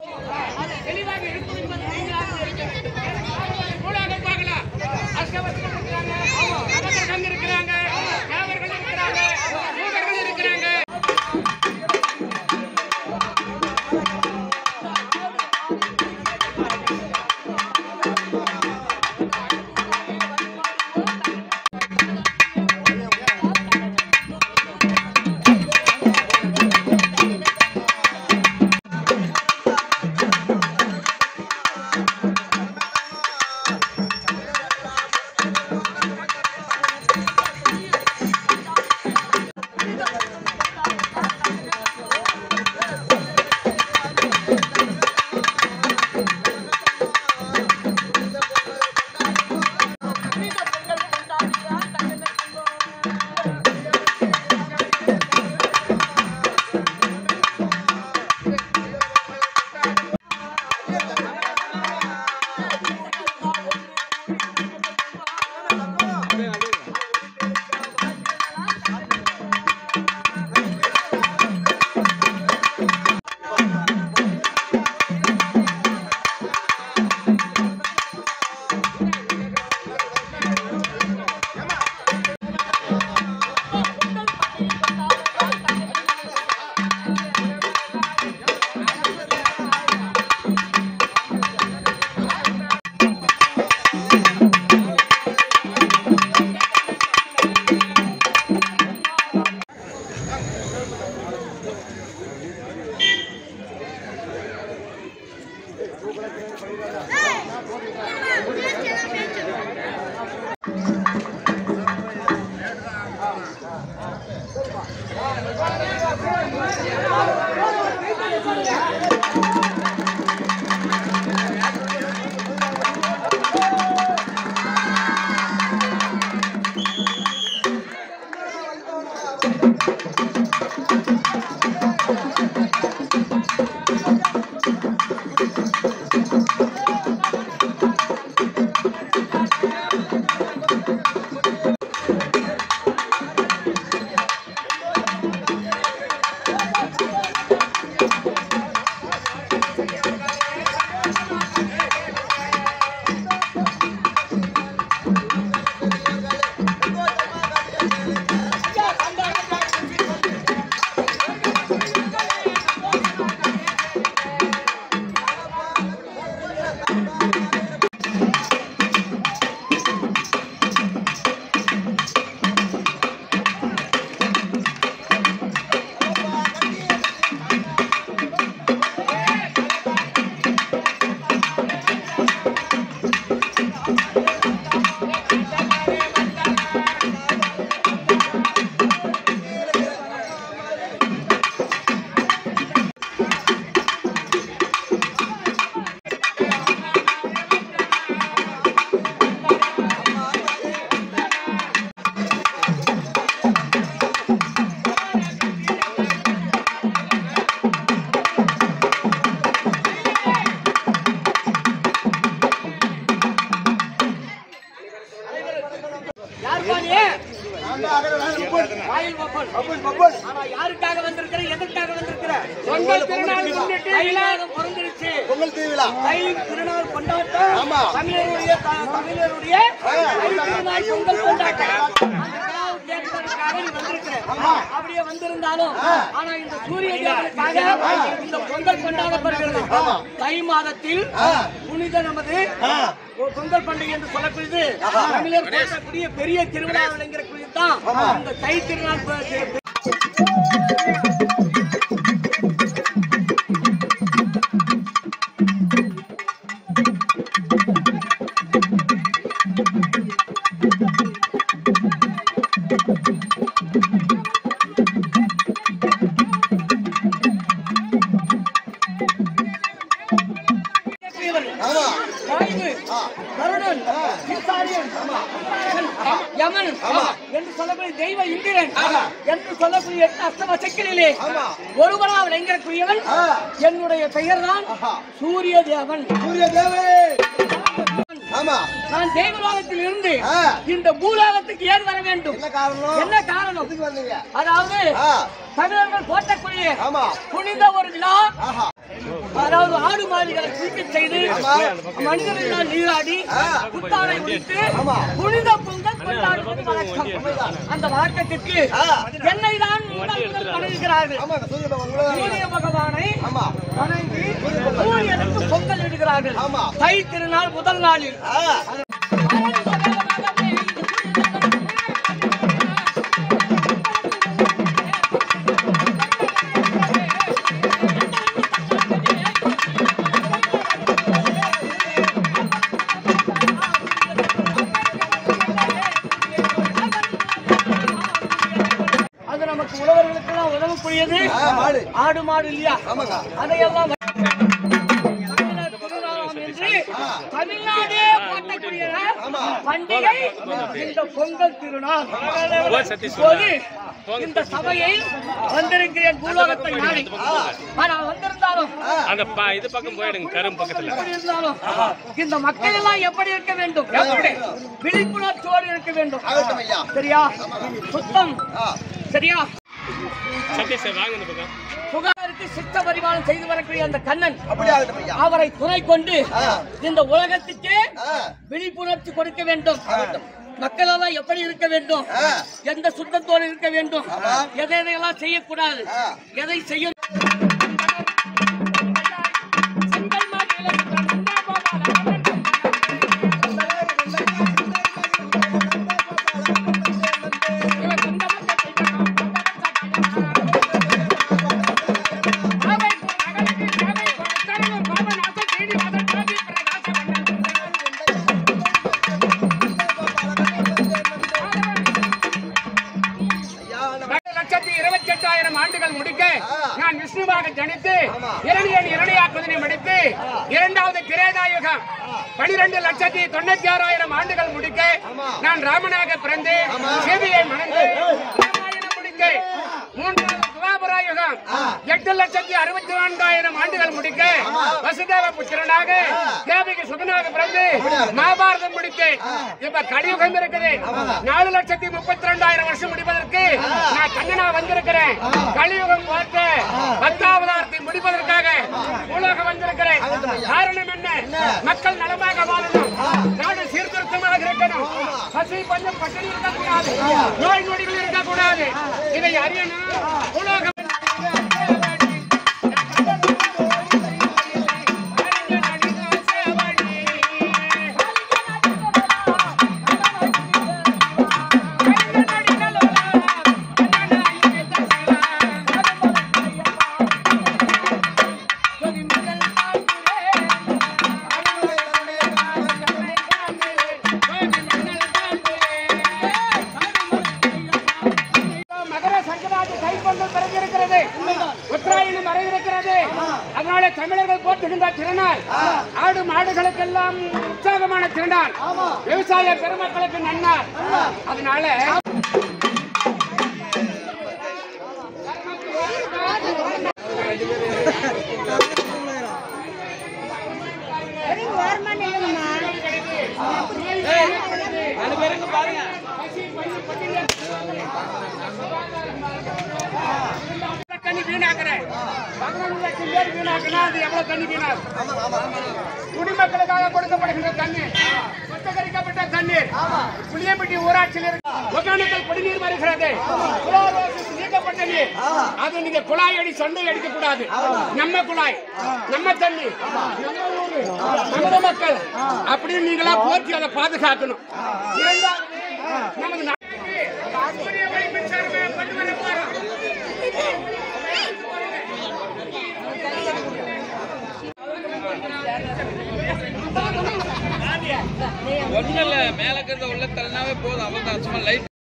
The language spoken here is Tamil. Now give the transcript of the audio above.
தெளிவாக இருக்கும் என்பது நீங்களாக தெரிவிக்க வேண்டும். நூலாக பார்க்கலாம். அஷ்டவஸ்திரம் இருக்கிறாங்க, நவகிரகம் இருக்கிறாங்க, தேவர்கள் இருக்கிறாங்க, மூவர்கள் இருக்கிறாங்க. யாருப்பா நீ? வாயில் வப்பன். ஆனா யாருக்காக வந்திருக்கிற எதற்காக வந்திருக்கிற பொங்கல் திருநாள் முன்னிட்டு தைலாகம் பிறந்துருச்சு பொங்கல் திருவிழா தை திருநாள் கொண்டாட்டம் ஆமா. தமிழருடைய த- தமிழருடைய தை திருநாள் பொங்கல் கொண்டாட்டம் அந்த விழாவை கேட்பதற்காக நீ வந்திருக்கிற. அப்படியே வந்திருந்தாலும் ஆனா இந்த சூரிய தேவனுக்காக இந்த பொங்கல் கொண்டாடப்படுகிறது தை மாதத்தில் புனித நமது ஒரு பொங்கல் பண்டிகை என்று சொல்லக்கூடியது தமிழர் போற்றக்கூடிய பெரிய திருவிழா விளங்கக்கூடியது தான் இந்த தை திருநாள் ப- ஆமா வாயு, கருடன், ஈசாரியன், அமரன், யமன் என்று சொல்லக்கூடிய தெய்வ இந்திரன் என்று சொல்லக்கூடிய எட்டு அஷ்டம சக்திகளிலே ஒருவனாக விளங்கக்கூடியவன் என்னுடைய பெயர்தான் சூரிய தேவன் சூரிய தேவே ஆமா நான் தெய்வலோகத்தில் இருந்து ஆ. இந்த பூலோகத்துக்கு ஏன் வர வேண்டும் என்ன காரணம் என்ன காரணம் எதுக்கு வந்தீங்க அதாவது ஆ தமிழர்கள் போற்றக்கூடிய ஆமா புனித ஒரு விழா ஆஹா அதாவது ஆடு மாடுகளை குளிக்கச் செய்து மனிதர்கள் நீராடி புத்தாடை உடுத்து புனித பொங்கல் கொண்டாடுவது வழக்கம் அந்த வழக்கத்திற்கு என்னை தான் முதல் முதல் வணங்குகிறார்கள் ஆமா சூரிய பகவான் உங்களை சூரிய பகவானை ஆமா வணங்கி சூரியனுக்கு பொங்கல் இடுகிறார்கள் ஆமா. தை திருநாள் முதல் நாளில் ஆ, அது நமக்கு உழவர்களுக்கெல்லாம் உதவக்கூடியது ஆ, மாடு. ஆடு மாடு இல்லையா ஆமாங்க. அதையெல்லாம் தமிழர் திருநாளாம் என்று தமிழ்நாடே போற்றக்கூடிய பண்டிகை இந்த பொங்கல் திருநாள் இப்போது இந்த சபையை வந்திருக்கிறேன் பூலோகத்தை நாடி ஆனால் வந்திருந்தாலும் அந்த ப- இது பக்கம் போயிடுங்க கரும் பக்கத்துல எப்படி இருந்தாலும் இந்த மக்கள் எல்லாம் எப்படி இருக்க வேண்டும் எப்படி விழிப்புணர்ச்சியோடு இருக்க வேண்டும் ஆகட்டும் ஐயா சரியா சுத்தம் ஆ, சரியா சதீஷ் சார் வாங்க இந்த பக்கம் புகாருக்கு சித்த பரிமாணம் செய்து வரக்கூடிய அந்த கண்ணன் அப்படி ஆகட்டும் ஐயா அவரை துணை கொண்டு ஆ. இந்த உலகத்துக்கே ஆ, விழிப்புணர்ச்சி கொடுக்க வேண்டும் மக்கள் எல்லாம் எப்படி இருக்க வேண்டும் ஆ. எந்த சுத்தத்தோடு இருக்க வேண்டும் ஆமா. எதை எதையெல்லாம் செய்யக்கூடாது ஆ. எதை செய்ய ஐயா நம்ம ரெண்டு லட்சத்தி இருபத்தி எட்டாயிரம் ஆண்டுகள் முடிக்க ஆ. நான் விஷ்ணுவாக ஜனித்து ஆமா. இரணியன் இரணியாக்குதனை முடித்து இரண்டாவது திரேதாயுகம் பனிரெண்டு லட்சத்தி தொண்ணூத்தி ஆறாயிரம் ஆண்டுகள் முடிக்க ஆமா. நான் ராமனாக பிறந்து ஆமா. சீதையை மணந்து ராமாயணம் முடிக்க மூன்றாவது துவாபராயுகம் எட்டு லட்சத்தி அறுபத்தி நான்காயிரம் ஆண்டுகள் முடிக்க வசுதேவ புத்திரனாக தேவிக்கு சுகனாக பிறந்து மகாபாரதம் முடித்து இப்ப கலியுகம் இருக்குது நாலு லட்சத்தி முப்பத்தி ரெண்டாயிரம் வருஷம் முடிப்பதற்கு நான் கண்ணனா வந்திருக்கிறேன் கலியுகம் பார்த்து பத்தாவதாரத்தை முடிப்பதற்காக உலகம் வந்திருக்கிறேன் காரணம் என்ன மக்கள் நலமாக வாழணும் நாடு சீர்திருத்தமாக இருக்கணும் பசி பஞ்சம் பட்டினி இருக்கக்கூடாது நோய் நொடிகள் இருக்கக்கூடாது இதை அறியணும் உலகம் மகர சங்கராதி கைப்பொங்கல் பிறந்திருக்கிறது உத்தராயணம் வரவிருக்கிறது அதனால தமிழர்கள் போற்றுகின்ற திருநாள் ஆடு மாடுகளுக்கெல்லாம் உற்சாகமான திருநாள் விவசாய பெருமக்களுக்கு நன்னாள் அதனால தண்ணி வீணாக்குறேன் பதினொன்று லட்சம் பேர் வீணாக்குனா அது எவ்வளவு தண்ணி வீணாகும் குடிமக்களுக்காக கொடுக்கப்படுகின்ற தண்ணீர் சுத்தகரிக்கப்பட்ட தண்ணீர் புளியம்பட்டி ஊராட்சியில் இருக்கு ஒகேனக்கல் குடிநீர் வருகிறது குளோரோசிஸ் நீக்கப்பட்ட நீர் அது நீங்க குழாய் அடி சண்டை அடிக்க கூடாது நம்ம குழாய் நம்ம தண்ணி நம்ம ஊரு நம்ம மக்கள் அப்படின்னு நீங்களா போற்றி அதை பாதுகாக்கணும் இரண்டாவது நமது நாட்டுக்கு சூரிய ஒளி மின்சாரமே கொண்டு வர போறோம் ஒன்றும் இல்லை மேலே இருக்கிறத உள்ள தள்ளினாவே போதும் அவள் தான் சும்மா லைட்